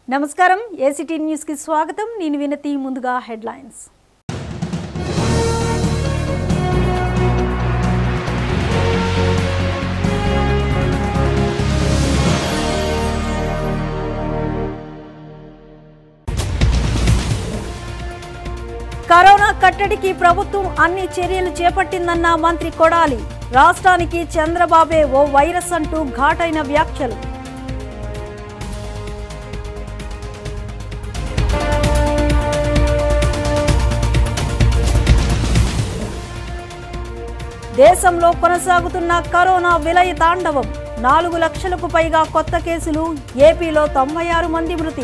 నమస్కారం ఏసిటీ న్యూస్కి స్వాగతం నేను వినతి ముందుగా హెడ్లైన్స్ కరోనా కట్టడికి ప్రభుత్వం అన్ని చర్యలు చేపట్టిందన్న మంత్రి కొడాలి రాష్ట్రానికి చంద్రబాబే ఓ వైరస్ అంటూ ఘాటైన వ్యాఖ్యలు దేశంలో కొనసాగుతున్న కరోనా విలయ తాండవం నాలుగు లక్షలకు పైగా కొత్త కేసులు ఏపీలో తొంభై ఆరు మంది మృతి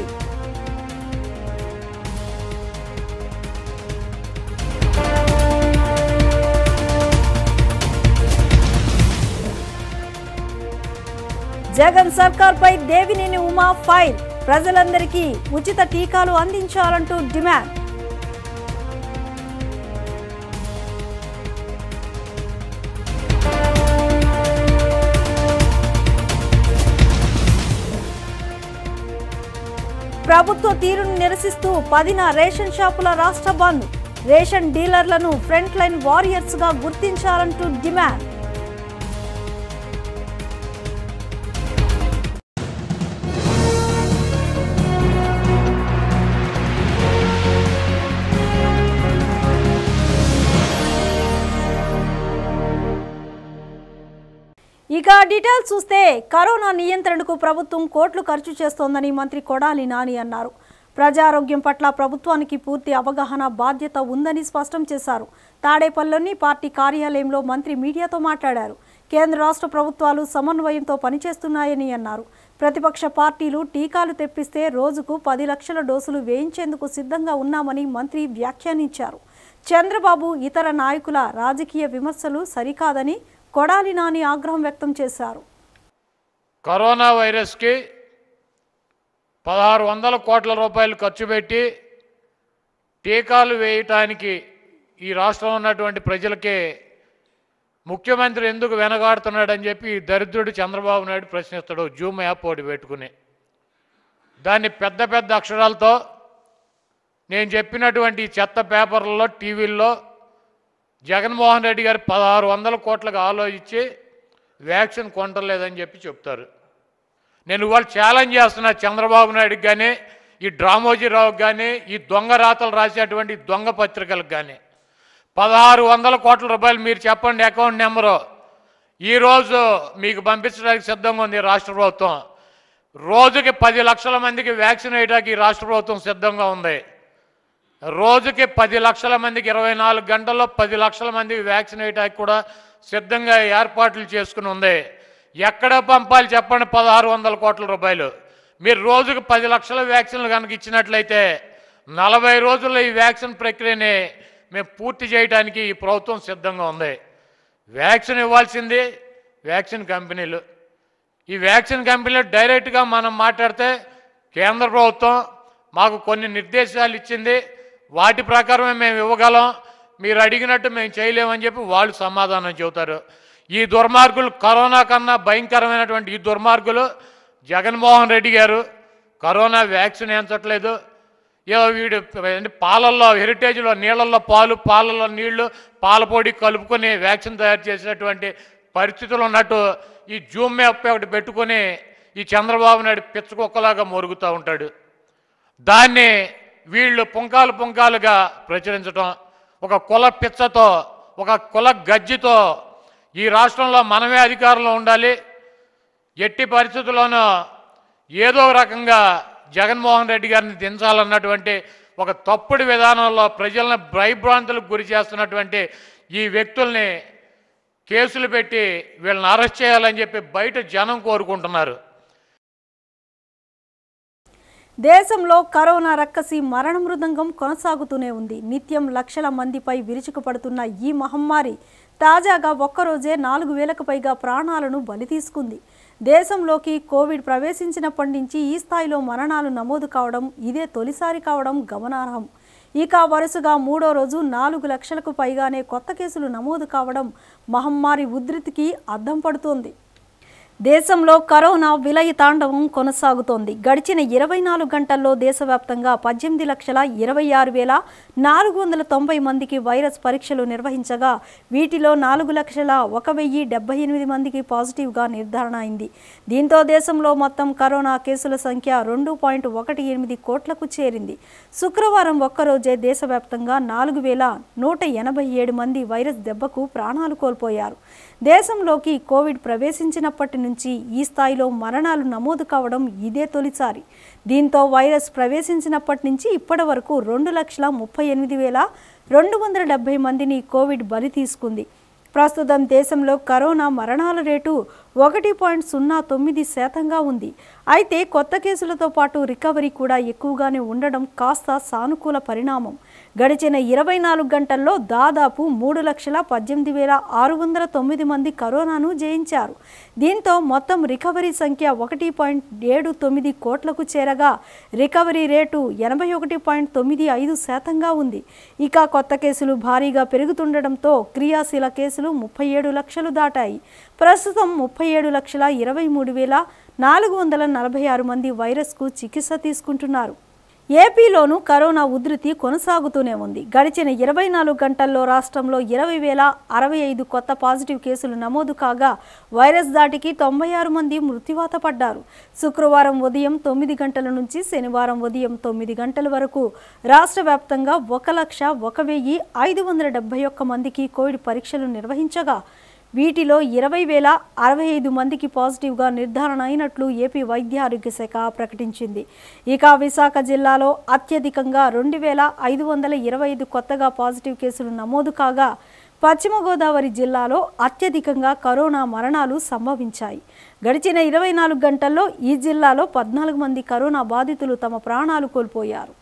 జగన్ సర్కార్పై దేవినేని ఉమా ఫైల్ ప్రజలందరికీ ఉచిత టీకాలు అందించాలంటూ డిమాండ్ ప్రభుత్వ తీరును నిరసిస్తూ పదిన రేషన్ షాపుల రాష్ట్ర బంద్ రేషన్ డీలర్లను ఫ్రంట్ లైన్ వారియర్స్ గా గుర్తించాలంటూ డిమాండ్ ఇక డీటెయిల్స్ చూస్తే కరోనా నియంత్రణకు ప్రభుత్వం కోట్లు ఖర్చు చేస్తోందని మంత్రి కొడాలి నాని అన్నారు ప్రజారోగ్యం పట్ల ప్రభుత్వానికి పూర్తి అవగాహన బాధ్యత ఉందని స్పష్టం చేశారు తాడేపల్లిలోని పార్టీ కార్యాలయంలో మంత్రి మీడియాతో మాట్లాడారు కేంద్ర రాష్ట్ర ప్రభుత్వాలు సమన్వయంతో పనిచేస్తున్నాయని అన్నారు ప్రతిపక్ష పార్టీలు టీకాలు తెప్పిస్తే రోజుకు పది లక్షల డోసులు వేయించేందుకు సిద్ధంగా ఉన్నామని మంత్రి వ్యాఖ్యానించారు చంద్రబాబు ఇతర నాయకుల రాజకీయ విమర్శలు సరికాదని కొడాలి నాని ఆగ్రహం వ్యక్తం చేశారు కరోనా వైరస్కి పదహారు వందల కోట్ల రూపాయలు ఖర్చు పెట్టి టీకాలు వేయటానికి ఈ రాష్ట్రంలో ఉన్నటువంటి ప్రజలకి ముఖ్యమంత్రి ఎందుకు వెనగాడుతున్నాడని చెప్పి ఈ దరిద్రుడు చంద్రబాబు నాయుడు ప్రశ్నిస్తాడు జూమ్ యాప్ ఒకటి పెట్టుకుని దాన్ని పెద్ద పెద్ద అక్షరాలతో నేను చెప్పినటువంటి ఈ చెత్త పేపర్లలో టీవీల్లో జగన్మోహన్ రెడ్డి గారు పదహారు వందల కోట్లకు ఆలోచించి వ్యాక్సిన్ కొనలేదని చెప్పి చెప్తారు నేను ఇవాళ ఛాలెంజ్ చేస్తున్నా చంద్రబాబు నాయుడుకి కానీ ఈ డ్రామోజీరావుకి కానీ ఈ దొంగ రాతలు రాసేటువంటి దొంగ పత్రికలకు కానీ పదహారు వందల కోట్ల రూపాయలు మీరు చెప్పండి అకౌంట్ నెంబరు ఈరోజు మీకు పంపించడానికి సిద్ధంగా ఉంది ఈ రాష్ట్ర ప్రభుత్వం రోజుకి పది లక్షల మందికి వ్యాక్సిన్ వేయడానికి ఈ రాష్ట్ర ప్రభుత్వం సిద్ధంగా ఉంది రోజుకి పది లక్షల మందికి ఇరవై నాలుగు గంటల్లో పది లక్షల మందికి వ్యాక్సిన్ వేయడానికి కూడా సిద్ధంగా ఏర్పాట్లు చేసుకుని ఉంది ఎక్కడ పంపాలి చెప్పండి పదహారు వందల కోట్ల రూపాయలు మీరు రోజుకు పది లక్షల వ్యాక్సిన్లు కనుక ఇచ్చినట్లయితే నలభై రోజుల్లో ఈ వ్యాక్సిన్ ప్రక్రియని మేము పూర్తి చేయడానికి ఈ ప్రభుత్వం సిద్ధంగా ఉంది వ్యాక్సిన్ ఇవ్వాల్సింది వ్యాక్సిన్ కంపెనీలు ఈ వ్యాక్సిన్ కంపెనీలు డైరెక్ట్గా మనం మాట్లాడితే కేంద్ర ప్రభుత్వం మాకు కొన్ని నిర్దేశాలు ఇచ్చింది వాటి ప్రకారమే మేము ఇవ్వగలం మీరు అడిగినట్టు మేము చేయలేమని చెప్పి వాళ్ళు సమాధానం చెబుతారు ఈ దుర్మార్గులు కరోనా కన్నా భయంకరమైనటువంటి ఈ దుర్మార్గులు జగన్మోహన్ రెడ్డి గారు కరోనా వ్యాక్సిన్ వేయించట్లేదు ఏదో వీడు ఏంటి పాలల్లో హెరిటేజ్లో నీళ్ళల్లో పాలు పాలలో నీళ్లు పాల పొడి కలుపుకొని వ్యాక్సిన్ తయారు చేసేటువంటి పరిస్థితులు ఉన్నట్టు ఈ జూమ్ యాప్ ఒకటి పెట్టుకొని ఈ చంద్రబాబు నాయుడు పిచ్చకుక్కలాగా మొరుగుతూ ఉంటాడు దాన్ని వీళ్ళు పుంకాలు పుంకాలుగా ప్రచురించడం ఒక కుల పిచ్చతో ఒక కుల గజ్జితో ఈ రాష్ట్రంలో మనమే అధికారంలో ఉండాలి ఎట్టి పరిస్థితుల్లోనూ ఏదో ఒక రకంగా జగన్మోహన్ రెడ్డి గారిని దించాలన్నటువంటి ఒక తప్పుడు విధానంలో ప్రజలను భయభ్రాంతులకు గురి చేస్తున్నటువంటి ఈ వ్యక్తుల్ని కేసులు పెట్టి వీళ్ళని అరెస్ట్ చేయాలని చెప్పి బయట జనం కోరుకుంటున్నారు దేశంలో కరోనా రక్కసి మరణ మృదంగం కొనసాగుతూనే ఉంది నిత్యం లక్షల మందిపై విరుచుకుపడుతున్న ఈ మహమ్మారి తాజాగా ఒక్కరోజే నాలుగు వేలకు పైగా ప్రాణాలను బలి తీసుకుంది దేశంలోకి కోవిడ్ ప్రవేశించినప్పటి నుంచి ఈ స్థాయిలో మరణాలు నమోదు కావడం ఇదే తొలిసారి కావడం గమనార్హం ఇక వరుసగా మూడో రోజు నాలుగు లక్షలకు పైగానే కొత్త కేసులు నమోదు కావడం మహమ్మారి ఉధృతికి అద్దం పడుతోంది దేశంలో కరోనా విలయ తాండవం కొనసాగుతోంది గడిచిన ఇరవై నాలుగు గంటల్లో దేశవ్యాప్తంగా పద్దెనిమిది లక్షల ఇరవై ఆరు వేల నాలుగు వందల తొంభై మందికి వైరస్ పరీక్షలు నిర్వహించగా వీటిలో నాలుగు లక్షల ఒక వెయ్యి డెబ్బై ఎనిమిది మందికి పాజిటివ్గా నిర్ధారణ అయింది దీంతో దేశంలో మొత్తం కరోనా కేసుల సంఖ్య రెండు పాయింట్ ఒకటి ఎనిమిది కోట్లకు చేరింది శుక్రవారం ఒక్కరోజే దేశవ్యాప్తంగా నాలుగు వేల నూట ఎనభై ఏడు మంది వైరస్ దెబ్బకు ప్రాణాలు కోల్పోయారు దేశంలోకి కోవిడ్ ప్రవేశించినప్పటి నుంచి ఈ స్థాయిలో మరణాలు నమోదు కావడం ఇదే తొలిసారి దీంతో వైరస్ ప్రవేశించినప్పటి నుంచి ఇప్పటి వరకు రెండు లక్షల ముప్పై ఎనిమిది వేల రెండు వందల డెబ్బై మందిని కోవిడ్ బలి తీసుకుంది ప్రస్తుతం దేశంలో కరోనా మరణాల రేటు ఒకటి పాయింట్ సున్నా తొమ్మిది శాతంగా ఉంది అయితే కొత్త కేసులతో పాటు రికవరీ కూడా ఎక్కువగానే ఉండడం కాస్త సానుకూల పరిణామం గడిచిన ఇరవై నాలుగు గంటల్లో దాదాపు మూడు లక్షల పద్దెనిమిది వేల ఆరు వందల తొమ్మిది మంది కరోనాను జయించారు దీంతో మొత్తం రికవరీ సంఖ్య ఒకటి పాయింట్ ఏడు తొమ్మిది కోట్లకు చేరగా రికవరీ రేటు ఎనభై ఒకటి పాయింట్ తొమ్మిది ఐదు శాతంగా ఉంది ఇక కొత్త కేసులు భారీగా పెరుగుతుండటంతో క్రియాశీల కేసులు ముప్పై ఏడు లక్షలు దాటాయి ప్రస్తుతం ముప్పై ఏడు లక్షల ఇరవై మూడు వేల నాలుగు వందల నలభై ఆరు మంది వైరస్కు చికిత్స తీసుకుంటున్నారు ఏపీలోనూ కరోనా ఉధృతి కొనసాగుతూనే ఉంది గడిచిన ఇరవై నాలుగు గంటల్లో రాష్ట్రంలో ఇరవై వేల అరవై ఐదు కొత్త పాజిటివ్ కేసులు నమోదు కాగా వైరస్ దాటికి తొంభై ఆరు మంది మృత్యువాత పడ్డారు శుక్రవారం ఉదయం తొమ్మిది గంటల నుంచి శనివారం ఉదయం తొమ్మిది గంటల వరకు రాష్ట్ర వ్యాప్తంగా ఒక లక్ష ఒక వెయ్యి ఐదు వందల డెబ్బై ఒక్క మందికి కోవిడ్ పరీక్షలు నిర్వహించగా వీటిలో ఇరవై వేల అరవై ఐదు మందికి పాజిటివ్గా నిర్ధారణ అయినట్లు ఏపీ వైద్య ఆరోగ్య శాఖ ప్రకటించింది ఇక విశాఖ జిల్లాలో అత్యధికంగా రెండు వేల ఐదు వందల ఇరవై ఐదు కొత్తగా పాజిటివ్ కేసులు నమోదు కాగా పశ్చిమ గోదావరి జిల్లాలో అత్యధికంగా కరోనా మరణాలు సంభవించాయి గడిచిన ఇరవై నాలుగు గంటల్లో ఈ జిల్లాలో పద్నాలుగు మంది కరోనా బాధితులు తమ ప్రాణాలు కోల్పోయారు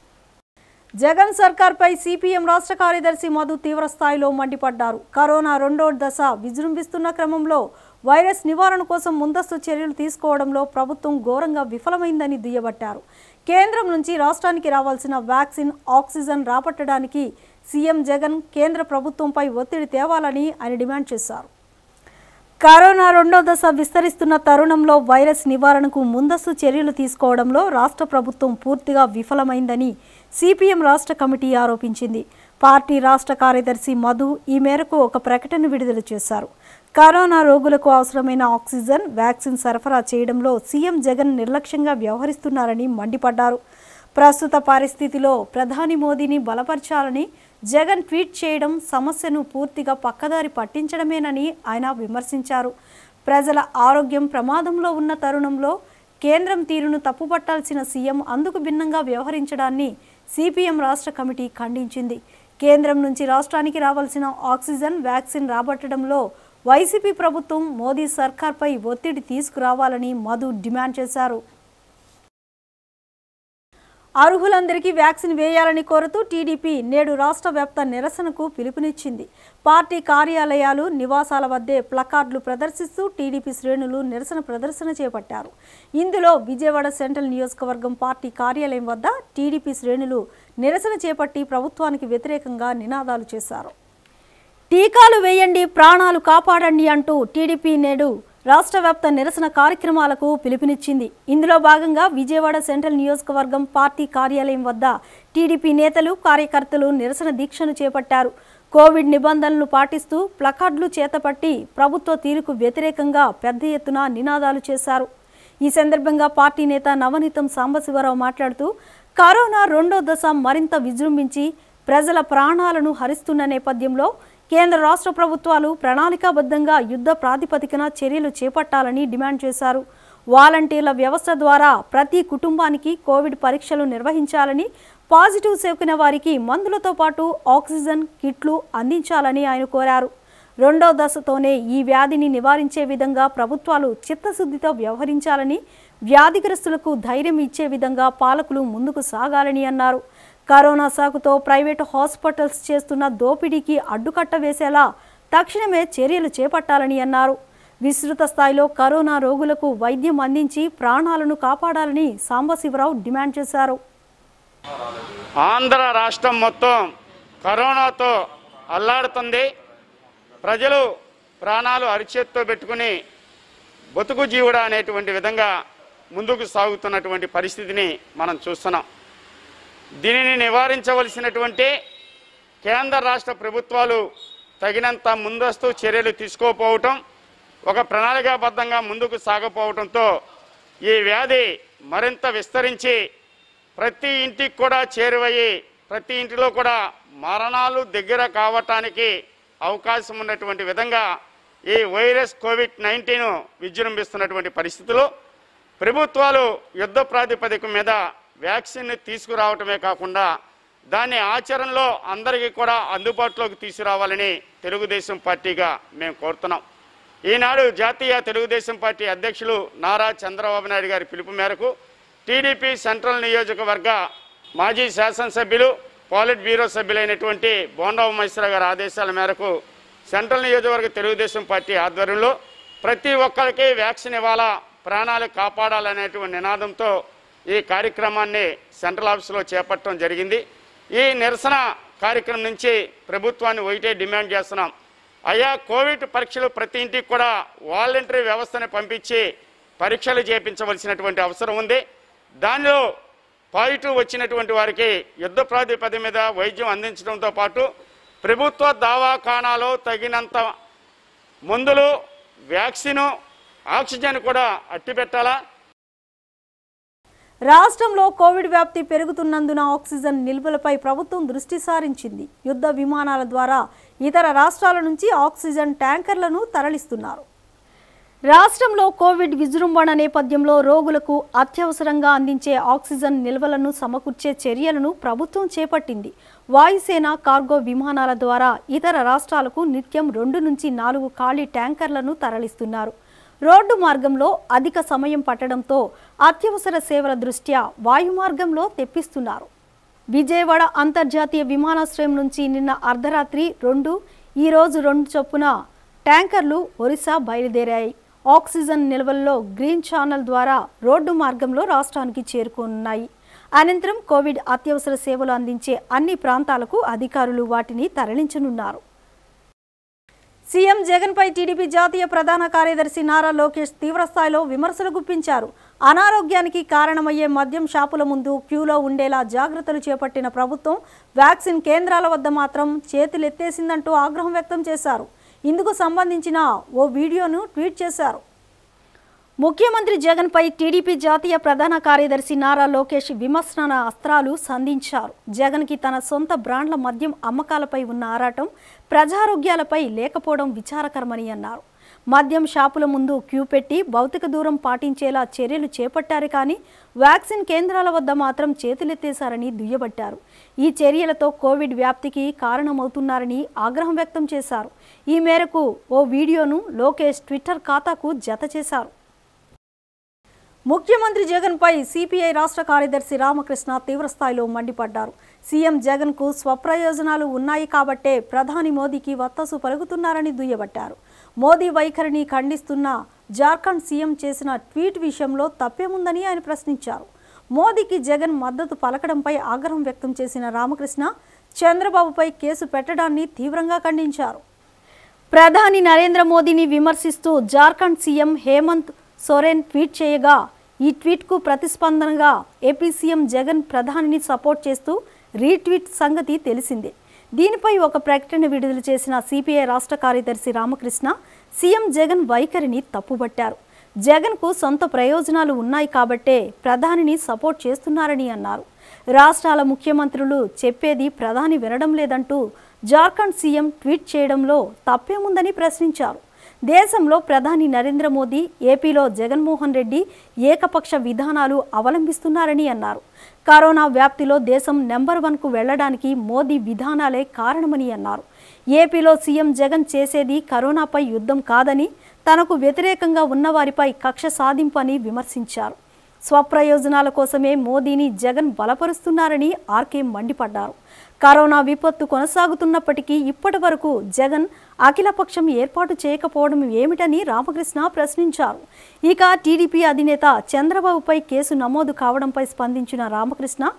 జగన్ సర్కార్పై సిపిఎం రాష్ట్ర కార్యదర్శి మధు తీవ్రస్థాయిలో మండిపడ్డారు కరోనా రెండో దశ విజృంభిస్తున్న క్రమంలో వైరస్ నివారణ కోసం ముందస్తు చర్యలు తీసుకోవడంలో ప్రభుత్వం ఘోరంగా విఫలమైందని దుయ్యబట్టారు కేంద్రం నుంచి రాష్ట్రానికి రావాల్సిన వ్యాక్సిన్ ఆక్సిజన్ రాబట్టడానికి సీఎం జగన్ కేంద్ర ప్రభుత్వంపై ఒత్తిడి తేవాలని ఆయన డిమాండ్ చేశారు కరోనా రెండో దశ విస్తరిస్తున్న తరుణంలో వైరస్ నివారణకు ముందస్తు చర్యలు తీసుకోవడంలో రాష్ట్ర ప్రభుత్వం పూర్తిగా విఫలమైందని సిపిఎం రాష్ట్ర కమిటీ ఆరోపించింది పార్టీ రాష్ట్ర కార్యదర్శి మధు ఈ మేరకు ఒక ప్రకటన విడుదల చేశారు కరోనా రోగులకు అవసరమైన ఆక్సిజన్ వ్యాక్సిన్ సరఫరా చేయడంలో సీఎం జగన్ నిర్లక్ష్యంగా వ్యవహరిస్తున్నారని మండిపడ్డారు ప్రస్తుత పరిస్థితిలో ప్రధాని మోదీని బలపరచాలని జగన్ ట్వీట్ చేయడం సమస్యను పూర్తిగా పక్కదారి పట్టించడమేనని ఆయన విమర్శించారు ప్రజల ఆరోగ్యం ప్రమాదంలో ఉన్న తరుణంలో కేంద్రం తీరును తప్పుపట్టాల్సిన సీఎం అందుకు భిన్నంగా వ్యవహరించడాన్ని సిపిఎం రాష్ట్ర కమిటీ ఖండించింది కేంద్రం నుంచి రాష్ట్రానికి రావాల్సిన ఆక్సిజన్ వ్యాక్సిన్ రాబట్టడంలో వైసీపీ ప్రభుత్వం మోదీ సర్కార్పై ఒత్తిడి తీసుకురావాలని మధు డిమాండ్ చేశారు అర్హులందరికీ వ్యాక్సిన్ వేయాలని కోరుతూ టీడీపీ నేడు రాష్ట్ర వ్యాప్త నిరసనకు పిలుపునిచ్చింది పార్టీ కార్యాలయాలు నివాసాల వద్దే ప్లకార్డులు ప్రదర్శిస్తూ టీడీపీ శ్రేణులు నిరసన ప్రదర్శన చేపట్టారు ఇందులో విజయవాడ సెంట్రల్ నియోజకవర్గం పార్టీ కార్యాలయం వద్ద టీడీపీ శ్రేణులు నిరసన చేపట్టి ప్రభుత్వానికి వ్యతిరేకంగా నినాదాలు చేశారు టీకాలు వేయండి ప్రాణాలు కాపాడండి అంటూ టీడీపీ నేడు రాష్ట్ర వ్యాప్త నిరసన కార్యక్రమాలకు పిలుపునిచ్చింది ఇందులో భాగంగా విజయవాడ సెంట్రల్ నియోజకవర్గం పార్టీ కార్యాలయం వద్ద టీడీపీ నేతలు కార్యకర్తలు నిరసన దీక్షను చేపట్టారు కోవిడ్ నిబంధనలు పాటిస్తూ ప్లకార్డులు చేతపట్టి ప్రభుత్వ తీరుకు వ్యతిరేకంగా పెద్ద ఎత్తున నినాదాలు చేశారు ఈ సందర్భంగా పార్టీ నేత నవనీతం సాంబశివరావు మాట్లాడుతూ కరోనా రెండో దశ మరింత విజృంభించి ప్రజల ప్రాణాలను హరిస్తున్న నేపథ్యంలో కేంద్ర రాష్ట్ర ప్రభుత్వాలు ప్రణాళికాబద్ధంగా యుద్ధ ప్రాతిపదికన చర్యలు చేపట్టాలని డిమాండ్ చేశారు వాలంటీర్ల వ్యవస్థ ద్వారా ప్రతి కుటుంబానికి కోవిడ్ పరీక్షలు నిర్వహించాలని పాజిటివ్ సోకిన వారికి మందులతో పాటు ఆక్సిజన్ కిట్లు అందించాలని ఆయన కోరారు రెండో దశతోనే ఈ వ్యాధిని నివారించే విధంగా ప్రభుత్వాలు చిత్తశుద్ధితో వ్యవహరించాలని వ్యాధిగ్రస్తులకు ధైర్యం ఇచ్చే విధంగా పాలకులు ముందుకు సాగాలని అన్నారు కరోనా సాకుతో ప్రైవేటు హాస్పిటల్స్ చేస్తున్న దోపిడీకి అడ్డుకట్ట వేసేలా తక్షణమే చర్యలు చేపట్టాలని అన్నారు విస్తృత స్థాయిలో కరోనా రోగులకు వైద్యం అందించి ప్రాణాలను కాపాడాలని సాంబశివరావు డిమాండ్ చేశారు ఆంధ్ర రాష్ట్రం మొత్తం కరోనాతో అల్లాడుతుంది ప్రజలు ప్రాణాలు అరిచేత్తో పెట్టుకుని బతుకు జీవుడా అనేటువంటి విధంగా ముందుకు సాగుతున్నటువంటి పరిస్థితిని మనం చూస్తున్నాం దీనిని నివారించవలసినటువంటి కేంద్ర రాష్ట్ర ప్రభుత్వాలు తగినంత ముందస్తు చర్యలు తీసుకోకపోవటం ఒక ప్రణాళికాబద్ధంగా ముందుకు సాగపోవటంతో ఈ వ్యాధి మరింత విస్తరించి ప్రతి ఇంటికి కూడా చేరువయ్యి ప్రతి ఇంటిలో కూడా మరణాలు దగ్గర కావటానికి అవకాశం ఉన్నటువంటి విధంగా ఈ వైరస్ కోవిడ్ నైన్టీన్ విజృంభిస్తున్నటువంటి పరిస్థితుల్లో ప్రభుత్వాలు యుద్ధ ప్రాతిపదిక మీద వ్యాక్సిన్ని తీసుకురావటమే కాకుండా దాన్ని ఆచరణలో అందరికీ కూడా అందుబాటులోకి తీసుకురావాలని తెలుగుదేశం పార్టీగా మేము కోరుతున్నాం ఈనాడు జాతీయ తెలుగుదేశం పార్టీ అధ్యక్షులు నారా చంద్రబాబు నాయుడు గారి పిలుపు మేరకు టీడీపీ సెంట్రల్ నియోజకవర్గ మాజీ శాసనసభ్యులు పాలిట్ బ్యూరో సభ్యులైనటువంటి బోండా ఉమేశ్వర గారి ఆదేశాల మేరకు సెంట్రల్ నియోజకవర్గ తెలుగుదేశం పార్టీ ఆధ్వర్యంలో ప్రతి ఒక్కరికి వ్యాక్సిన్ ఇవ్వాలా ప్రాణాలు కాపాడాలనేటువంటి నినాదంతో ఈ కార్యక్రమాన్ని సెంట్రల్ ఆఫీసులో చేపట్టడం జరిగింది ఈ నిరసన కార్యక్రమం నుంచి ప్రభుత్వాన్ని ఒకటే డిమాండ్ చేస్తున్నాం అయ్యా కోవిడ్ పరీక్షలు ప్రతి ఇంటికి కూడా వాలంటరీ వ్యవస్థని పంపించి పరీక్షలు చేయించవలసినటువంటి అవసరం ఉంది దానిలో పాజిటివ్ వచ్చినటువంటి వారికి యుద్ధ ప్రాతిపదిక మీద వైద్యం అందించడంతో పాటు ప్రభుత్వ దవాఖానాలో తగినంత మందులు వ్యాక్సిన్ ఆక్సిజన్ కూడా అట్టి పెట్టాలా రాష్ట్రంలో కోవిడ్ వ్యాప్తి పెరుగుతున్నందున ఆక్సిజన్ నిల్వలపై ప్రభుత్వం దృష్టి సారించింది యుద్ధ విమానాల ద్వారా ఇతర రాష్ట్రాల నుంచి ఆక్సిజన్ ట్యాంకర్లను తరలిస్తున్నారు రాష్ట్రంలో కోవిడ్ విజృంభణ నేపథ్యంలో రోగులకు అత్యవసరంగా అందించే ఆక్సిజన్ నిల్వలను సమకూర్చే చర్యలను ప్రభుత్వం చేపట్టింది వాయుసేన కార్గో విమానాల ద్వారా ఇతర రాష్ట్రాలకు నిత్యం రెండు నుంచి నాలుగు ఖాళీ ట్యాంకర్లను తరలిస్తున్నారు రోడ్డు మార్గంలో అధిక సమయం పట్టడంతో అత్యవసర సేవల దృష్ట్యా వాయు మార్గంలో తెప్పిస్తున్నారు విజయవాడ అంతర్జాతీయ విమానాశ్రయం నుంచి నిన్న అర్ధరాత్రి రెండు ఈ రోజు రెండు చొప్పున ట్యాంకర్లు ఒరిస్సా బయలుదేరాయి ఆక్సిజన్ నిల్వల్లో గ్రీన్ ఛానల్ ద్వారా రోడ్డు మార్గంలో రాష్ట్రానికి చేరుకోనున్నాయి అనంతరం కోవిడ్ అత్యవసర సేవలు అందించే అన్ని ప్రాంతాలకు అధికారులు వాటిని తరలించనున్నారు సీఎం జగన్పై టీడీపీ జాతీయ ప్రధాన కార్యదర్శి నారా లోకేష్ తీవ్రస్థాయిలో విమర్శలు గుప్పించారు అనారోగ్యానికి కారణమయ్యే మద్యం షాపుల ముందు క్యూలో ఉండేలా జాగ్రత్తలు చేపట్టిన ప్రభుత్వం వ్యాక్సిన్ కేంద్రాల వద్ద మాత్రం చేతులెత్తేసిందంటూ ఆగ్రహం వ్యక్తం చేశారు ఇందుకు సంబంధించిన ఓ వీడియోను ట్వీట్ చేశారు ముఖ్యమంత్రి జగన్పై టీడీపీ జాతీయ ప్రధాన కార్యదర్శి నారా లోకేష్ విమర్శన అస్త్రాలు సంధించారు జగన్కి తన సొంత బ్రాండ్ల మద్యం అమ్మకాలపై ఉన్న ఆరాటం ప్రజారోగ్యాలపై లేకపోవడం విచారకరమని అన్నారు మద్యం షాపుల ముందు క్యూ పెట్టి భౌతిక దూరం పాటించేలా చర్యలు చేపట్టారు కానీ వ్యాక్సిన్ కేంద్రాల వద్ద మాత్రం చేతులెత్తేశారని దుయ్యబట్టారు ఈ చర్యలతో కోవిడ్ వ్యాప్తికి కారణమవుతున్నారని ఆగ్రహం వ్యక్తం చేశారు ఈ మేరకు ఓ వీడియోను లోకేష్ ట్విట్టర్ ఖాతాకు జత చేశారు ముఖ్యమంత్రి జగన్పై సిపిఐ రాష్ట్ర కార్యదర్శి రామకృష్ణ తీవ్రస్థాయిలో మండిపడ్డారు సీఎం జగన్కు స్వప్రయోజనాలు ఉన్నాయి కాబట్టే ప్రధాని మోదీకి వత్తసు పలుకుతున్నారని దుయ్యబట్టారు మోదీ వైఖరిని ఖండిస్తున్న జార్ఖండ్ సీఎం చేసిన ట్వీట్ విషయంలో తప్పేముందని ఆయన ప్రశ్నించారు మోదీకి జగన్ మద్దతు పలకడంపై ఆగ్రహం వ్యక్తం చేసిన రామకృష్ణ చంద్రబాబుపై కేసు పెట్టడాన్ని తీవ్రంగా ఖండించారు ప్రధాని నరేంద్ర మోదీని విమర్శిస్తూ జార్ఖండ్ సీఎం హేమంత్ సోరెన్ ట్వీట్ చేయగా ఈ ట్వీట్కు ప్రతిస్పందనగా ఏపీ సీఎం జగన్ ప్రధానిని సపోర్ట్ చేస్తూ రీట్వీట్ సంగతి తెలిసిందే దీనిపై ఒక ప్రకటన విడుదల చేసిన సిపిఐ రాష్ట్ర కార్యదర్శి రామకృష్ణ సీఎం జగన్ వైఖరిని తప్పుబట్టారు జగన్కు సొంత ప్రయోజనాలు ఉన్నాయి కాబట్టే ప్రధానిని సపోర్ట్ చేస్తున్నారని అన్నారు రాష్ట్రాల ముఖ్యమంత్రులు చెప్పేది ప్రధాని వినడం లేదంటూ జార్ఖండ్ సీఎం ట్వీట్ చేయడంలో తప్పేముందని ప్రశ్నించారు దేశంలో ప్రధాని నరేంద్ర మోదీ ఏపీలో జగన్మోహన్ రెడ్డి ఏకపక్ష విధానాలు అవలంబిస్తున్నారని అన్నారు కరోనా వ్యాప్తిలో దేశం నెంబర్ వన్కు వెళ్లడానికి మోదీ విధానాలే కారణమని అన్నారు ఏపీలో సీఎం జగన్ చేసేది కరోనాపై యుద్ధం కాదని తనకు వ్యతిరేకంగా ఉన్నవారిపై కక్ష సాధింపు అని విమర్శించారు స్వప్రయోజనాల కోసమే మోదీని జగన్ బలపరుస్తున్నారని ఆర్కే మండిపడ్డారు కరోనా విపత్తు కొనసాగుతున్నప్పటికీ ఇప్పటి వరకు జగన్ అఖిలపక్షం ఏర్పాటు చేయకపోవడం ఏమిటని రామకృష్ణ ప్రశ్నించారు ఇక టీడీపీ అధినేత చంద్రబాబుపై కేసు నమోదు కావడంపై స్పందించిన రామకృష్ణ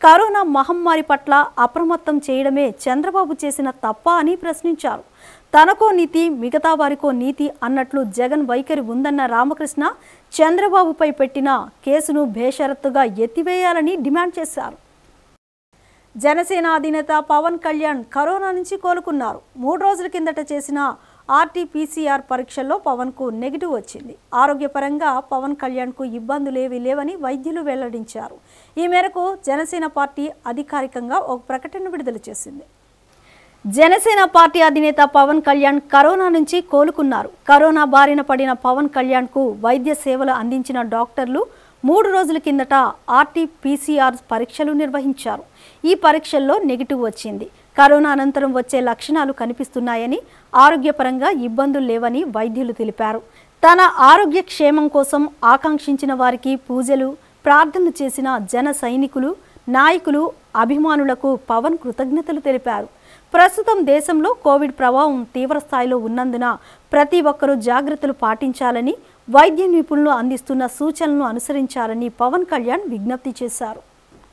కరోనా మహమ్మారి పట్ల అప్రమత్తం చేయడమే చంద్రబాబు చేసిన తప్ప అని ప్రశ్నించారు తనకో నీతి మిగతా వారికో నీతి అన్నట్లు జగన్ వైఖరి ఉందన్న రామకృష్ణ చంద్రబాబుపై పెట్టిన కేసును బేషరత్తుగా ఎత్తివేయాలని డిమాండ్ చేశారు జనసేన అధినేత పవన్ కళ్యాణ్ కరోనా నుంచి కోలుకున్నారు మూడు రోజుల కిందట చేసిన ఆర్టీపీసీఆర్ పరీక్షల్లో పవన్కు నెగిటివ్ వచ్చింది ఆరోగ్యపరంగా పవన్ కళ్యాణ్కు ఇబ్బందులేవీ లేవని వైద్యులు వెల్లడించారు ఈ మేరకు జనసేన పార్టీ అధికారికంగా ఒక ప్రకటన విడుదల చేసింది జనసేన పార్టీ అధినేత పవన్ కళ్యాణ్ కరోనా నుంచి కోలుకున్నారు కరోనా బారిన పడిన పవన్ కళ్యాణ్కు వైద్య సేవలు అందించిన డాక్టర్లు మూడు రోజుల కిందట ఆర్టీపీసీఆర్ పరీక్షలు నిర్వహించారు ఈ పరీక్షల్లో నెగిటివ్ వచ్చింది కరోనా అనంతరం వచ్చే లక్షణాలు కనిపిస్తున్నాయని ఆరోగ్యపరంగా ఇబ్బందులు లేవని వైద్యులు తెలిపారు తన ఆరోగ్య క్షేమం కోసం ఆకాంక్షించిన వారికి పూజలు ప్రార్థనలు చేసిన జన సైనికులు నాయకులు అభిమానులకు పవన్ కృతజ్ఞతలు తెలిపారు ప్రస్తుతం దేశంలో కోవిడ్ ప్రభావం తీవ్ర స్థాయిలో ఉన్నందున ప్రతి ఒక్కరూ జాగ్రత్తలు పాటించాలని వైద్య నిపుణులు అందిస్తున్న సూచనలను అనుసరించాలని పవన్ కళ్యాణ్ విజ్ఞప్తి చేశారు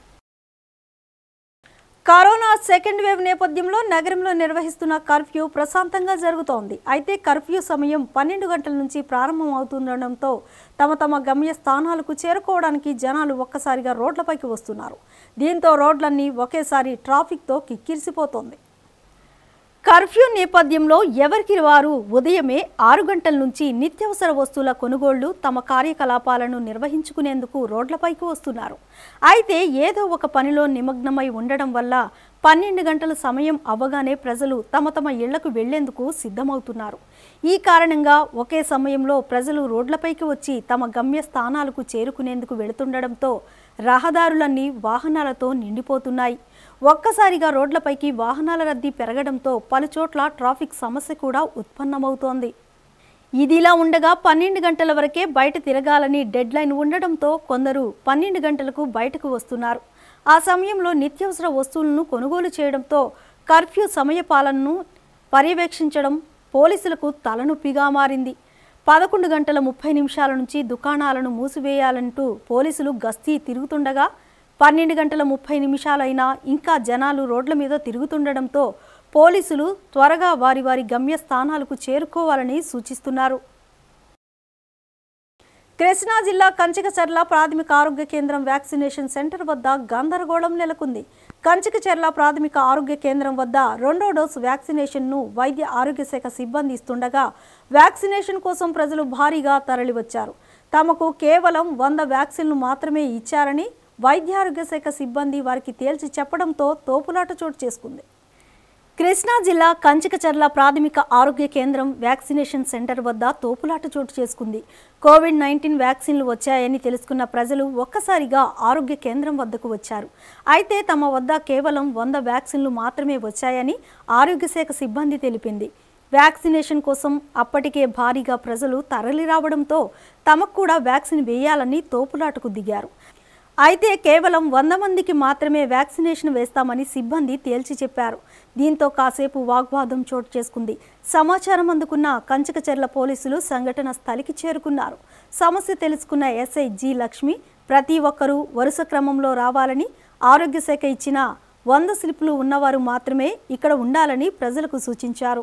కరోనా సెకండ్ వేవ్ నేపథ్యంలో నగరంలో నిర్వహిస్తున్న కర్ఫ్యూ ప్రశాంతంగా జరుగుతోంది అయితే కర్ఫ్యూ సమయం పన్నెండు గంటల నుంచి ప్రారంభం అవుతుండటంతో తమ తమ గమ్య స్థానాలకు చేరుకోవడానికి జనాలు ఒక్కసారిగా రోడ్లపైకి వస్తున్నారు దీంతో రోడ్లన్నీ ఒకేసారి ట్రాఫిక్తో కిక్కిరిసిపోతోంది కర్ఫ్యూ నేపథ్యంలో ఎవరికి వారు ఉదయమే ఆరు గంటల నుంచి నిత్యావసర వస్తువుల కొనుగోళ్లు తమ కార్యకలాపాలను నిర్వహించుకునేందుకు రోడ్లపైకి వస్తున్నారు అయితే ఏదో ఒక పనిలో నిమగ్నమై ఉండడం వల్ల పన్నెండు గంటల సమయం అవ్వగానే ప్రజలు తమ తమ ఇళ్లకు వెళ్లేందుకు సిద్ధమవుతున్నారు ఈ కారణంగా ఒకే సమయంలో ప్రజలు రోడ్లపైకి వచ్చి తమ గమ్య స్థానాలకు చేరుకునేందుకు వెళుతుండడంతో రహదారులన్నీ వాహనాలతో నిండిపోతున్నాయి ఒక్కసారిగా రోడ్లపైకి వాహనాల రద్దీ పెరగడంతో పలుచోట్ల ట్రాఫిక్ సమస్య కూడా ఉత్పన్నమవుతోంది ఇదిలా ఉండగా పన్నెండు గంటల వరకే బయట తిరగాలని డెడ్ లైన్ ఉండడంతో కొందరు పన్నెండు గంటలకు బయటకు వస్తున్నారు ఆ సమయంలో నిత్యావసర వస్తువులను కొనుగోలు చేయడంతో కర్ఫ్యూ సమయ పాలనను పర్యవేక్షించడం పోలీసులకు తలనొప్పిగా మారింది పదకొండు గంటల ముప్పై నిమిషాల నుంచి దుకాణాలను మూసివేయాలంటూ పోలీసులు గస్తీ తిరుగుతుండగా పన్నెండు గంటల ముప్పై నిమిషాలైనా ఇంకా జనాలు రోడ్ల మీద తిరుగుతుండడంతో పోలీసులు త్వరగా వారి వారి గమ్య స్థానాలకు చేరుకోవాలని సూచిస్తున్నారు కృష్ణా జిల్లా కంచికచర్ల ప్రాథమిక ఆరోగ్య కేంద్రం వ్యాక్సినేషన్ సెంటర్ వద్ద గందరగోళం నెలకొంది కంచికచర్ల ప్రాథమిక ఆరోగ్య కేంద్రం వద్ద రెండో డోసు వ్యాక్సినేషన్ను వైద్య ఆరోగ్య శాఖ సిబ్బంది ఇస్తుండగా వ్యాక్సినేషన్ కోసం ప్రజలు భారీగా తరలివచ్చారు తమకు కేవలం వంద వ్యాక్సిన్లు మాత్రమే ఇచ్చారని వైద్య ఆరోగ్య శాఖ సిబ్బంది వారికి తేల్చి చెప్పడంతో తోపులాట చోటు చేసుకుంది కృష్ణా జిల్లా కంచికచర్ల ప్రాథమిక ఆరోగ్య కేంద్రం వ్యాక్సినేషన్ సెంటర్ వద్ద తోపులాట చోటు చేసుకుంది కోవిడ్ నైన్టీన్ వ్యాక్సిన్లు వచ్చాయని తెలుసుకున్న ప్రజలు ఒక్కసారిగా ఆరోగ్య కేంద్రం వద్దకు వచ్చారు అయితే తమ వద్ద కేవలం వంద వ్యాక్సిన్లు మాత్రమే వచ్చాయని ఆరోగ్య శాఖ సిబ్బంది తెలిపింది వ్యాక్సినేషన్ కోసం అప్పటికే భారీగా ప్రజలు తరలి రావడంతో తమకు కూడా వ్యాక్సిన్ వేయాలని తోపులాటకు దిగారు అయితే కేవలం వంద మందికి మాత్రమే వ్యాక్సినేషన్ వేస్తామని సిబ్బంది తేల్చి చెప్పారు దీంతో కాసేపు వాగ్వాదం చోటు చేసుకుంది సమాచారం అందుకున్న కంచకచెర్ల పోలీసులు సంఘటన స్థలికి చేరుకున్నారు సమస్య తెలుసుకున్న ఎస్ఐ జి లక్ష్మి ప్రతి ఒక్కరూ వరుస క్రమంలో రావాలని ఆరోగ్య శాఖ ఇచ్చిన వంద స్లిప్లు ఉన్నవారు మాత్రమే ఇక్కడ ఉండాలని ప్రజలకు సూచించారు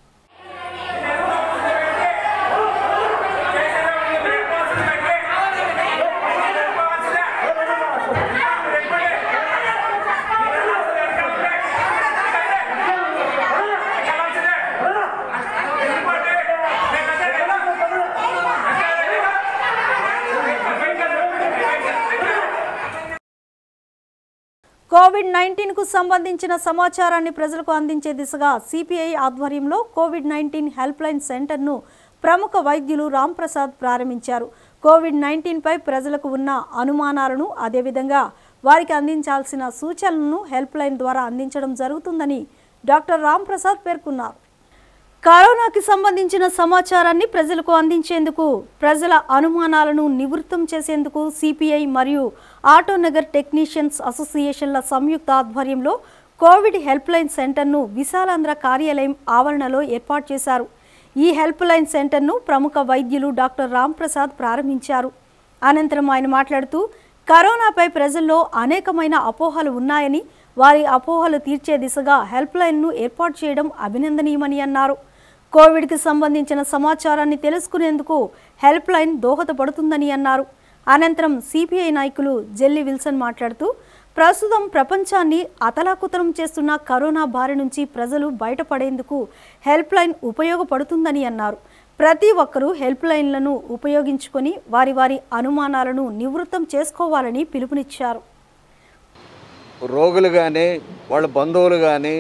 కోవిడ్ నైన్టీన్కు సంబంధించిన సమాచారాన్ని ప్రజలకు అందించే దిశగా సిపిఐ ఆధ్వర్యంలో కోవిడ్ నైన్టీన్ హెల్ప్ లైన్ సెంటర్ను ప్రముఖ వైద్యులు రామ్ ప్రసాద్ ప్రారంభించారు కోవిడ్ నైన్టీన్పై ప్రజలకు ఉన్న అనుమానాలను అదేవిధంగా వారికి అందించాల్సిన సూచనలను హెల్ప్ లైన్ ద్వారా అందించడం జరుగుతుందని డాక్టర్ రామ్ ప్రసాద్ పేర్కొన్నారు కరోనాకి సంబంధించిన సమాచారాన్ని ప్రజలకు అందించేందుకు ప్రజల అనుమానాలను నివృత్తం చేసేందుకు సిపిఐ మరియు ఆటోనగర్ టెక్నీషియన్స్ అసోసియేషన్ల సంయుక్త ఆధ్వర్యంలో కోవిడ్ హెల్ప్ లైన్ సెంటర్ను విశాలాంధ్ర కార్యాలయం ఆవరణలో ఏర్పాటు చేశారు ఈ హెల్ప్ లైన్ సెంటర్ను ప్రముఖ వైద్యులు డాక్టర్ రామ్ ప్రసాద్ ప్రారంభించారు అనంతరం ఆయన మాట్లాడుతూ కరోనాపై ప్రజల్లో అనేకమైన అపోహలు ఉన్నాయని వారి అపోహలు తీర్చే దిశగా హెల్ప్ లైన్ను ఏర్పాటు చేయడం అభినందనీయమని అన్నారు కోవిడ్కి సంబంధించిన సమాచారాన్ని తెలుసుకునేందుకు హెల్ప్ లైన్ దోహదపడుతుందని అన్నారు అనంతరం సిపిఐ నాయకులు జెల్లి విల్సన్ మాట్లాడుతూ ప్రస్తుతం ప్రపంచాన్ని అతలాకుతలం చేస్తున్న కరోనా బారి నుంచి ప్రజలు బయటపడేందుకు హెల్ప్ లైన్ ఉపయోగపడుతుందని అన్నారు ప్రతి ఒక్కరూ హెల్ప్ లైన్లను ఉపయోగించుకొని వారి వారి అనుమానాలను నివృత్తం చేసుకోవాలని పిలుపునిచ్చారు రోగులు కానీ వాళ్ళ బంధువులు కానీ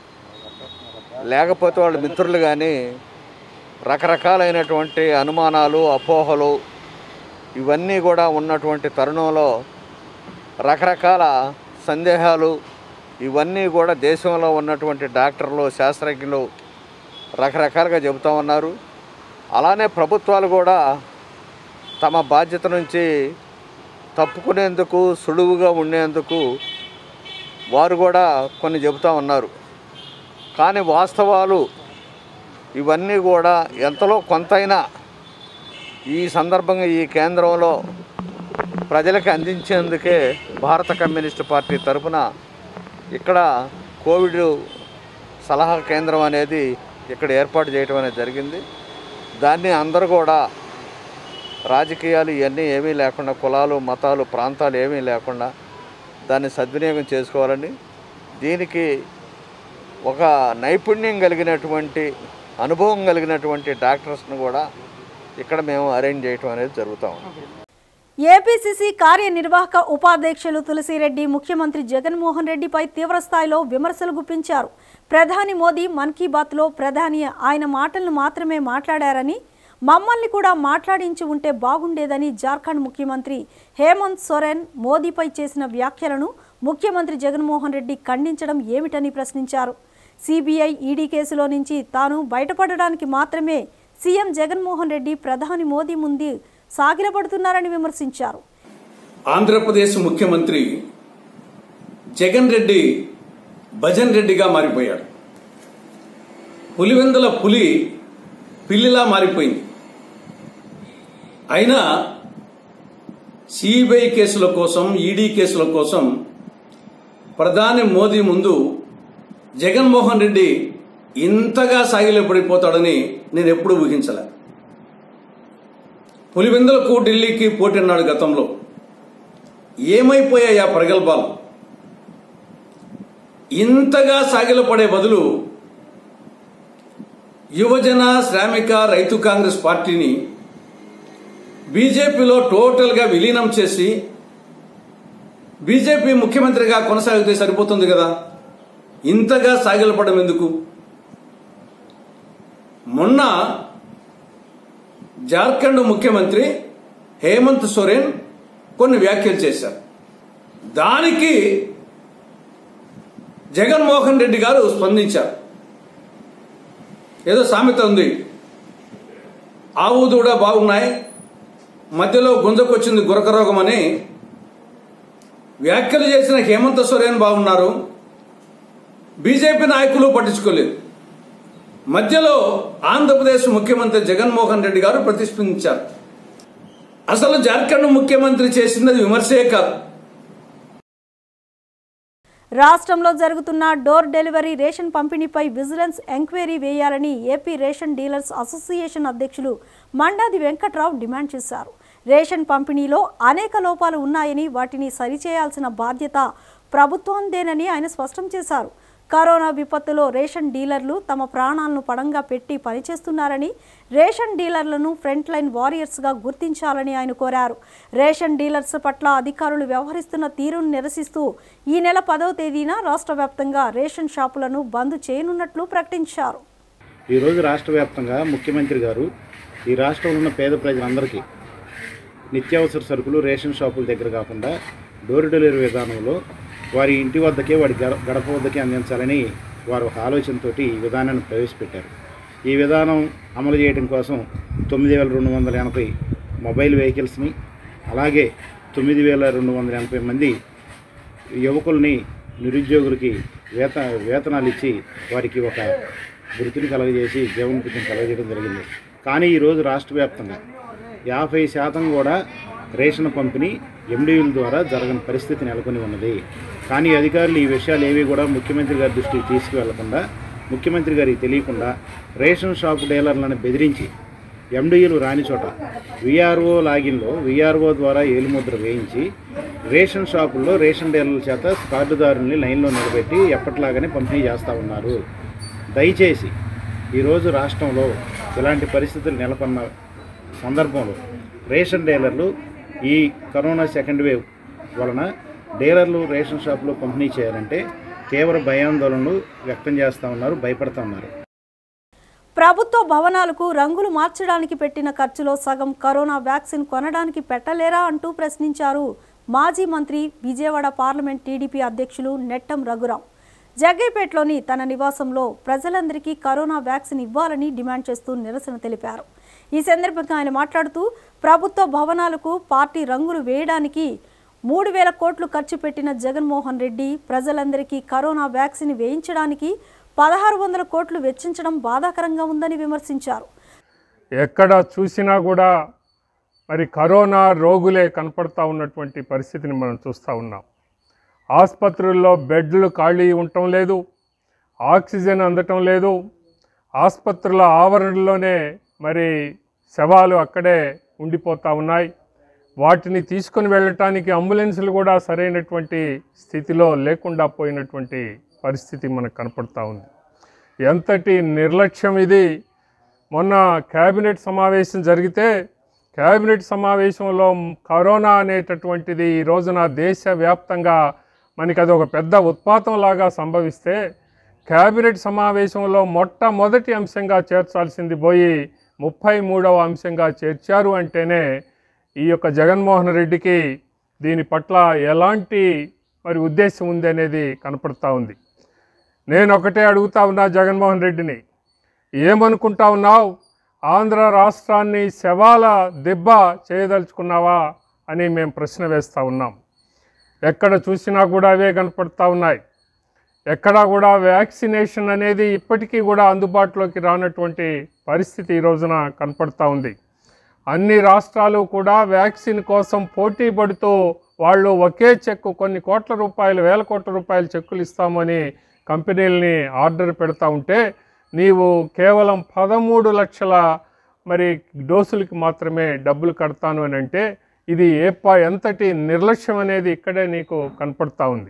లేకపోతే వాళ్ళ మిత్రులు కానీ రకరకాలైనటువంటి అనుమానాలు అపోహలు ఇవన్నీ కూడా ఉన్నటువంటి తరుణంలో రకరకాల సందేహాలు ఇవన్నీ కూడా దేశంలో ఉన్నటువంటి డాక్టర్లు శాస్త్రజ్ఞులు రకరకాలుగా చెబుతూ ఉన్నారు అలానే ప్రభుత్వాలు కూడా తమ బాధ్యత నుంచి తప్పుకునేందుకు సులువుగా ఉండేందుకు వారు కూడా కొన్ని చెబుతూ ఉన్నారు కానీ వాస్తవాలు ఇవన్నీ కూడా ఎంతలో కొంతైనా ఈ సందర్భంగా ఈ కేంద్రంలో ప్రజలకు అందించేందుకే భారత కమ్యూనిస్ట్ పార్టీ తరఫున ఇక్కడ కోవిడ్ సలహా కేంద్రం అనేది ఇక్కడ ఏర్పాటు చేయడం అనేది జరిగింది దాన్ని అందరూ కూడా రాజకీయాలు ఇవన్నీ ఏమీ లేకుండా కులాలు మతాలు ప్రాంతాలు ఏమీ లేకుండా దాన్ని సద్వినియోగం చేసుకోవాలని దీనికి ఒక నైపుణ్యం కలిగినటువంటి అనుభవం కలిగినటువంటి డాక్టర్స్ను కూడా ఇక్కడ మేము అరేంజ్ చేయటం అనేది జరుగుతూ ఉంది ఏపీసీసీ కార్యనిర్వాహక ఉపాధ్యక్షులు తులసిరెడ్డి ముఖ్యమంత్రి జగన్మోహన్ రెడ్డిపై తీవ్రస్థాయిలో విమర్శలు గుప్పించారు ప్రధాని మోదీ మన్ కీ బాత్లో ప్రధాని ఆయన మాటలను మాత్రమే మాట్లాడారని మమ్మల్ని కూడా మాట్లాడించి ఉంటే బాగుండేదని జార్ఖండ్ ముఖ్యమంత్రి హేమంత్ సోరెన్ మోదీపై చేసిన వ్యాఖ్యలను ముఖ్యమంత్రి జగన్మోహన్ రెడ్డి ఖండించడం ఏమిటని ప్రశ్నించారు సిబిఐ ఈడీ కేసులో నుంచి తాను బయటపడడానికి మాత్రమే సీఎం జగన్మోహన్ రెడ్డి ప్రధాని మోదీ ముందు సాగిలపడుతున్నారని విమర్శించారు ఆంధ్రప్రదేశ్ ముఖ్యమంత్రి జగన్ రెడ్డి భజన్ రెడ్డిగా మారిపోయాడు పులివెందుల పులి పిల్లిలా మారిపోయింది అయినా సిబిఐ కేసుల కోసం ఈడీ కేసుల కోసం ప్రధాని మోదీ ముందు జగన్మోహన్ రెడ్డి ఇంతగా సాగిలపడిపోతాడని నేను ఎప్పుడూ ఊహించలే పులివెందులకు ఢిల్లీకి పోటీన్నాడు గతంలో ఏమైపోయాయి ఆ ప్రగల్భాలు ఇంతగా సాగిలపడే బదులు యువజన శ్రామిక రైతు కాంగ్రెస్ పార్టీని బీజేపీలో టోటల్గా విలీనం చేసి బీజేపీ ముఖ్యమంత్రిగా కొనసాగితే సరిపోతుంది కదా ఇంతగా సాగిలపడడం ఎందుకు మొన్న జార్ఖండ్ ముఖ్యమంత్రి హేమంత్ సోరెన్ కొన్ని వ్యాఖ్యలు చేశారు దానికి జగన్మోహన్ రెడ్డి గారు స్పందించారు ఏదో సామెత ఉంది ఆవు దూడ బాగున్నాయి మధ్యలో గుంజకొచ్చింది గురక రోగం అని వ్యాఖ్యలు చేసిన హేమంత్ సోరెన్ బాగున్నారు బీజేపీ నాయకులు పట్టించుకోలేదు మధ్యలో ఆంధ్రప్రదేశ్ ముఖ్యమంత్రి జగన్మోహన్ రెడ్డి గారు ప్రతిస్పందించారు అసలు జార్ఖండ్ ముఖ్యమంత్రి చేసినది విమర్శే కాదు రాష్ట్రంలో జరుగుతున్న డోర్ డెలివరీ రేషన్ పంపిణీపై విజిలెన్స్ ఎంక్వైరీ వేయాలని ఏపీ రేషన్ డీలర్స్ అసోసియేషన్ అధ్యక్షులు మండాది వెంకట్రావు డిమాండ్ చేశారు రేషన్ పంపిణీలో అనేక లోపాలు ఉన్నాయని వాటిని సరిచేయాల్సిన బాధ్యత ప్రభుత్వందేనని ఆయన స్పష్టం చేశారు కరోనా విపత్తులో రేషన్ డీలర్లు తమ ప్రాణాలను పడంగా పెట్టి పనిచేస్తున్నారని రేషన్ డీలర్లను ఫ్రంట్ లైన్ వారియర్స్గా గుర్తించాలని ఆయన కోరారు రేషన్ డీలర్స్ పట్ల అధికారులు వ్యవహరిస్తున్న తీరును నిరసిస్తూ ఈ నెల పదవ తేదీన రాష్ట్ర వ్యాప్తంగా రేషన్ షాపులను బంద్ చేయనున్నట్లు ప్రకటించారు ఈరోజు రాష్ట్ర వ్యాప్తంగా ముఖ్యమంత్రి గారు ఈ రాష్ట్రంలో ఉన్న పేద ప్రజలందరికీ నిత్యావసర సరుకులు రేషన్ షాపుల దగ్గర కాకుండా డోర్ డెలివరీ విధానంలో వారి ఇంటి వద్దకే వారి గడ- గడప వద్దకే అందించాలని వారు ఒక ఆలోచనతోటి ఈ విధానాన్ని ప్రవేశపెట్టారు ఈ విధానం అమలు చేయడం కోసం తొమ్మిది వేల రెండు వందల ఎనభై మొబైల్ వెహికల్స్ని అలాగే తొమ్మిది వేల రెండు వందల ఎనభై మంది యువకుల్ని నిరుద్యోగులకి వేత వేతనాలు ఇచ్చి వారికి ఒక వృత్తిని కలగజేసి జీవనోపాధిని కలగజేయడం జరిగింది కానీ ఈరోజు రాష్ట్ర వ్యాప్తంగా యాభై శాతం కూడా రేషన్ పంపిణీ ఎండియూల ద్వారా జరగని పరిస్థితి నెలకొని ఉన్నది కానీ అధికారులు ఈ విషయాలు ఏవి కూడా ముఖ్యమంత్రి గారి దృష్టికి తీసుకువెళ్లకుండా ముఖ్యమంత్రి గారికి తెలియకుండా రేషన్ షాపు డీలర్లను బెదిరించి ఎండియూలు రాని చోట విఆర్ఓ లాగిన్లో విఆర్ఓ ద్వారా ఏలుముద్ర వేయించి రేషన్ షాపుల్లో రేషన్ డీలర్ల చేత కార్డుదారుల్ని లైన్లో నిలబెట్టి ఎప్పటిలాగానే పంపిణీ చేస్తూ ఉన్నారు దయచేసి ఈరోజు రాష్ట్రంలో ఇలాంటి పరిస్థితులు నెలకొన్న సందర్భంలో రేషన్ డీలర్లు ఈ కరోనా సెకండ్ వేవ్ వలన డీలర్లు రేషన్ షాపులో పంపిణీ చేయాలంటే తీవ్ర భయాందోళనలు వ్యక్తం చేస్తూ ఉన్నారు భయపడుతూ ఉన్నారు ప్రభుత్వ భవనాలకు రంగులు మార్చడానికి పెట్టిన ఖర్చులో సగం కరోనా వ్యాక్సిన్ కొనడానికి పెట్టలేరా అంటూ ప్రశ్నించారు మాజీ మంత్రి విజయవాడ పార్లమెంట్ టీడీపీ అధ్యక్షులు నెట్టం రఘురాం జగ్గైపేటలోని తన నివాసంలో ప్రజలందరికీ కరోనా వ్యాక్సిన్ ఇవ్వాలని డిమాండ్ చేస్తూ నిరసన తెలిపారు ఈ సందర్భంగా ఆయన మాట్లాడుతూ ప్రభుత్వ భవనాలకు పార్టీ రంగులు వేయడానికి మూడు వేల కోట్లు ఖర్చు పెట్టిన జగన్మోహన్ రెడ్డి ప్రజలందరికీ కరోనా వ్యాక్సిన్ వేయించడానికి పదహారు వందల కోట్లు వెచ్చించడం బాధాకరంగా ఉందని విమర్శించారు ఎక్కడ చూసినా కూడా మరి కరోనా రోగులే కనపడతా ఉన్నటువంటి పరిస్థితిని మనం చూస్తూ ఉన్నాం ఆసుపత్రుల్లో బెడ్లు ఖాళీ ఉండటం లేదు ఆక్సిజన్ అందటం లేదు ఆసుపత్రుల ఆవరణలోనే మరి శవాలు అక్కడే ఉండిపోతూ ఉన్నాయి వాటిని తీసుకొని వెళ్ళటానికి అంబులెన్సులు కూడా సరైనటువంటి స్థితిలో లేకుండా పోయినటువంటి పరిస్థితి మనకు కనపడతా ఉంది ఎంతటి నిర్లక్ష్యం ఇది మొన్న కేబినెట్ సమావేశం జరిగితే కేబినెట్ సమావేశంలో కరోనా అనేటటువంటిది ఈ రోజున దేశవ్యాప్తంగా మనకి అది ఒక పెద్ద ఉత్పాతం లాగా సంభవిస్తే కేబినెట్ సమావేశంలో మొట్టమొదటి అంశంగా చేర్చాల్సింది పోయి ముప్పై మూడవ అంశంగా చేర్చారు అంటేనే ఈ యొక్క జగన్మోహన్ రెడ్డికి దీని పట్ల ఎలాంటి మరి ఉద్దేశం ఉంది అనేది కనపడతా ఉంది నేను ఒకటే అడుగుతా ఉన్నా జగన్మోహన్ రెడ్డిని ఏమనుకుంటా ఉన్నావు ఆంధ్ర రాష్ట్రాన్ని శవాల దెబ్బ చేయదలుచుకున్నావా అని మేము ప్రశ్న వేస్తూ ఉన్నాం ఎక్కడ చూసినా కూడా అవే కనపడతా ఉన్నాయి ఎక్కడా కూడా వ్యాక్సినేషన్ అనేది ఇప్పటికీ కూడా అందుబాటులోకి రానటువంటి పరిస్థితి ఈ రోజున కనపడతా ఉంది అన్ని రాష్ట్రాలు కూడా వ్యాక్సిన్ కోసం పోటీ పడుతూ వాళ్ళు ఒకే చెక్కు కొన్ని కోట్ల రూపాయలు వేల కోట్ల రూపాయల చెక్కులు ఇస్తామని కంపెనీలని ఆర్డర్ పెడతా ఉంటే నీవు కేవలం పదమూడు లక్షల మరి డోసులకి మాత్రమే డబ్బులు కడతాను అని అంటే ఇది ఏ ప ఎంతటి నిర్లక్ష్యం అనేది ఇక్కడే నీకు కనపడతా ఉంది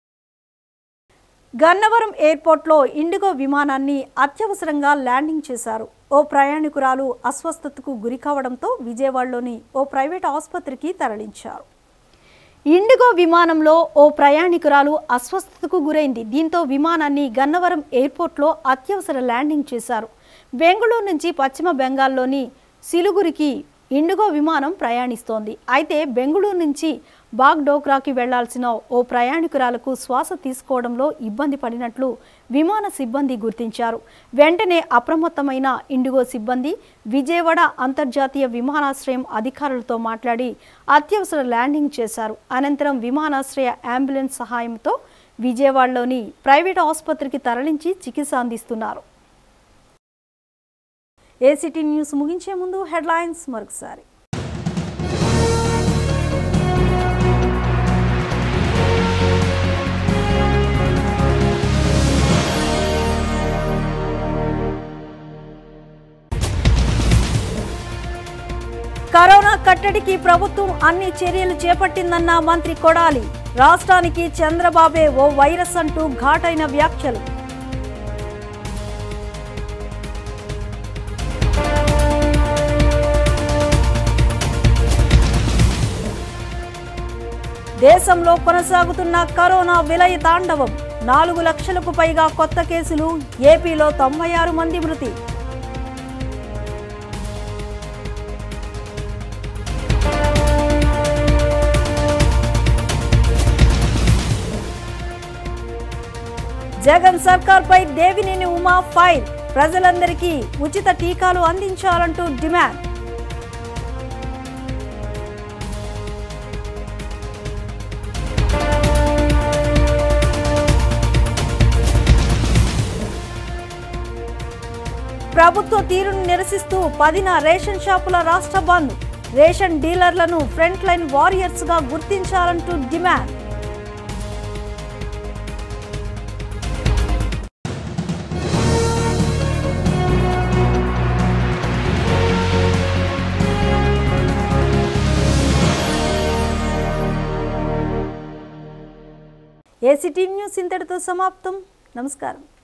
గన్నవరం ఎయిర్పోర్ట్లో ఇండిగో విమానాన్ని అత్యవసరంగా ల్యాండింగ్ చేశారు ఓ ప్రయాణికురాలు అస్వస్థతకు గురి కావడంతో విజయవాడలోని ఓ ప్రైవేట్ ఆసుపత్రికి తరలించారు ఇండిగో విమానంలో ఓ ప్రయాణికురాలు అస్వస్థతకు గురైంది దీంతో విమానాన్ని గన్నవరం ఎయిర్పోర్ట్లో అత్యవసర ల్యాండింగ్ చేశారు బెంగళూరు నుంచి పశ్చిమ బెంగాల్లోని సిలుగురికి ఇండిగో విమానం ప్రయాణిస్తోంది అయితే బెంగళూరు నుంచి బాగ్డోగ్రాకి వెళ్లాల్సిన ఓ ప్రయాణికురాలకు శ్వాస తీసుకోవడంలో ఇబ్బంది పడినట్లు విమాన సిబ్బంది గుర్తించారు వెంటనే అప్రమత్తమైన ఇండిగో సిబ్బంది విజయవాడ అంతర్జాతీయ విమానాశ్రయం అధికారులతో మాట్లాడి అత్యవసర ల్యాండింగ్ చేశారు అనంతరం విమానాశ్రయ అంబులెన్స్ సహాయంతో విజయవాడలోని ప్రైవేట్ ఆసుపత్రికి తరలించి చికిత్స అందిస్తున్నారు ఏసీటీ న్యూస్ ముగించే ముందు హెడ్లైన్స్ మరొకసారి కరోనా కట్టడికి ప్రభుత్వం అన్ని చర్యలు చేపట్టిందన్న మంత్రి కొడాలి రాష్ట్రానికి చంద్రబాబే ఓ వైరస్ అంటూ ఘాటైన వ్యాఖ్యలు దేశంలో కొనసాగుతున్న కరోనా విలయ తాండవం నాలుగు లక్షలకు పైగా కొత్త కేసులు ఏపీలో తొంభై ఆరు మంది మృతి జగన్ సర్కార్పై దేవినేని ఉమా ఫైర్ ప్రజలందరికీ ఉచిత టీకాలు అందించాలంటూ డిమాండ్ ప్రభుత్వ తీరును నిరసిస్తూ పదిన రేషన్ షాపుల రాష్ట్ర బంద్ రేషన్ డీలర్లను ఫ్రంట్ లైన్ వారియర్స్గా గుర్తించాలంటూ డిమాండ్ ఏసీటీ న్యూస్ ఇంతటితో సమాప్తం నమస్కారం